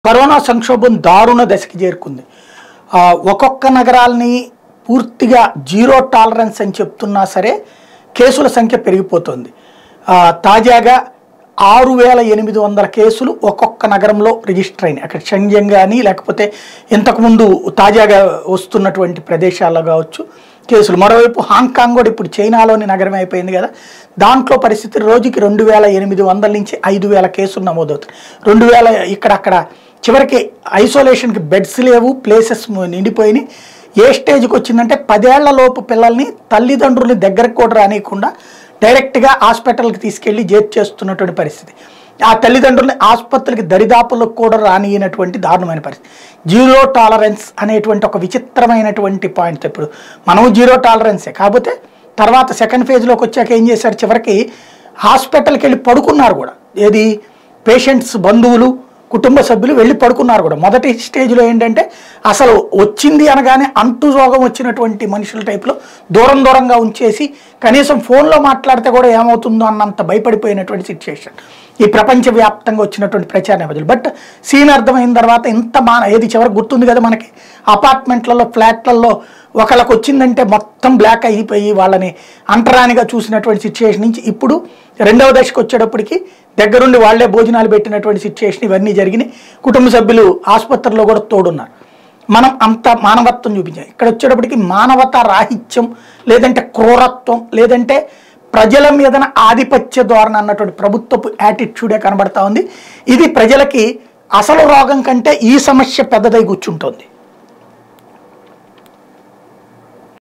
corona సంక్షోభం దారుణ దశకి చేరుకుంది ఆ, ఒక్కొక్క నగరాల్ని పూర్తిగా జీరో టాలరెన్స్ అని చెప్తున్నా సరే కేసుల సంఖ్య పెరిగిపోతుంది ఆ, తాజాగా ఆరు వేల ఎనిమిది వందల కేసులు ఒక్కొక్క నగరంలో రిజిస్టర్ అయినాయి అక్కడ షంజన్ కానీ లేకపోతే ఇంతకుముందు తాజాగా వస్తున్నటువంటి ప్రదేశాల్లో కావచ్చు కేసులు మరోవైపు హాంకాంగ్ కూడా ఇప్పుడు చైనాలోని నగరం అయిపోయింది కదా దాంట్లో పరిస్థితి రోజుకి రెండు వేల ఎనిమిది వందల నుంచి ఐదు వేల కేసులు నమోదవుతాయి రెండు వేల ఇక్కడ అక్కడ చివరికి ఐసోలేషన్కి బెడ్స్ లేవు ప్లేసెస్ నిండిపోయినాయి ఏ స్టేజ్కి వచ్చిందంటే పదేళ్ల లోపు పిల్లల్ని తల్లిదండ్రుల్ని దగ్గరకు కూడా రానియకుండా డైరెక్ట్గా హాస్పిటల్కి తీసుకెళ్లి జేత్ చేస్తున్నటువంటి పరిస్థితి ఆ తల్లిదండ్రుల్ని ఆసుపత్రికి దరిదాపులకు కూడా రానియనటువంటి దారుణమైన పరిస్థితి జీరో టాలరెన్స్ అనేటువంటి ఒక విచిత్రమైనటువంటి పాయింట్ ఇప్పుడు మనం జీరో టాలరెన్సే కాకపోతే తర్వాత సెకండ్ ఫేజ్లోకి వచ్చాక ఏం చేశారు చివరికి హాస్పిటల్కి వెళ్ళి పడుకున్నారు కూడా ఏది పేషెంట్స్ బంధువులు కుటుంబ సభ్యులు వెళ్ళి పడుకున్నారు కూడా మొదటి స్టేజ్లో ఏంటంటే అసలు వచ్చింది అనగానే అంటు రోగం వచ్చినటువంటి మనుషుల టైప్లో దూరం దూరంగా ఉంచేసి కనీసం ఫోన్లో మాట్లాడితే కూడా ఏమవుతుందో అన్నంత భయపడిపోయినటువంటి సిచ్యుయేషన్ ఈ ప్రపంచవ్యాప్తంగా వచ్చినటువంటి ప్రచార నేపథ్యం బట్ సీన్ అర్థమైన తర్వాత ఇంత మాన ఏది చివరికి గుర్తుంది కదా మనకి అపార్ట్మెంట్లలో ఫ్లాట్లలో ఒకళ్ళకి వచ్చిందంటే మొత్తం బ్లాక్ అయిపోయి వాళ్ళని అంటరానిగా చూసినటువంటి సిచ్యుయేషన్ నుంచి ఇప్పుడు రెండవ దశకు వచ్చేటప్పటికి దగ్గరుండి వాళ్ళే భోజనాలు పెట్టినటువంటి సిచ్యుయేషన్ ఇవన్నీ జరిగినాయి కుటుంబ సభ్యులు ఆసుపత్రిలో కూడా తోడున్నారు మనం అంత మానవత్వం చూపించాం ఇక్కడ వచ్చేటప్పటికి మానవత రాహిత్యం లేదంటే క్రూరత్వం లేదంటే ప్రజల మీదన ఆధిపత్య ధోరణ అన్నటువంటి ప్రభుత్వపు యాటిట్యూడే కనబడతా ఉంది ఇది ప్రజలకి అసలు రోగం కంటే ఈ సమస్య పెద్దదై కూర్చుంటోంది